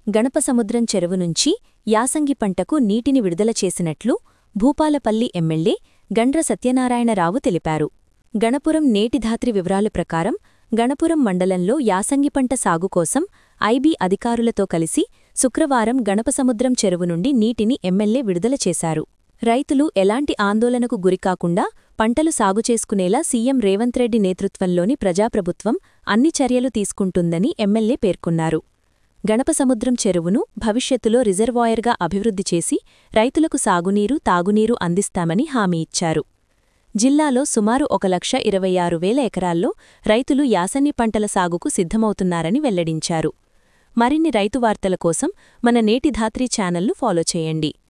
గణపసముద్రం చెరువు నుంచి యాసంగి పంటకు నీటిని విడుదల చేసినట్లు భూపాలపల్లి ఎమ్మెల్యే గండ్ర సత్యనారాయణరావు తెలిపారు గణపురం నేటిధాత్రి వివరాల ప్రకారం గణపురం మండలంలో యాసంగి పంట సాగు కోసం ఐబీ అధికారులతో కలిసి శుక్రవారం గణపసముద్రం చెరువు నుండి నీటిని ఎమ్మెల్యే విడుదల చేశారు రైతులు ఎలాంటి ఆందోళనకు గురికాకుండా పంటలు సాగు చేసుకునేలా సీఎం రేవంత్ రెడ్డి నేతృత్వంలోని ప్రజాప్రభుత్వం అన్ని చర్యలు తీసుకుంటుందని ఎమ్మెల్యే పేర్కొన్నారు గణపసముద్రం చెరువును భవిష్యత్తులో రిజర్వాయర్గా అభివృద్ధి చేసి రైతులకు సాగునీరు తాగునీరు అందిస్తామని హామీ ఇచ్చారు జిల్లాలో సుమారు ఒక లక్ష ఇరవై ఆరు వేల ఎకరాల్లో రైతులు యాసన్ని పంటల సాగుకు సిద్ధమవుతున్నారని వెల్లడించారు మరిన్ని రైతు వార్తల కోసం మన నేటి ధాత్రి ఛానల్ను ఫాలో చేయండి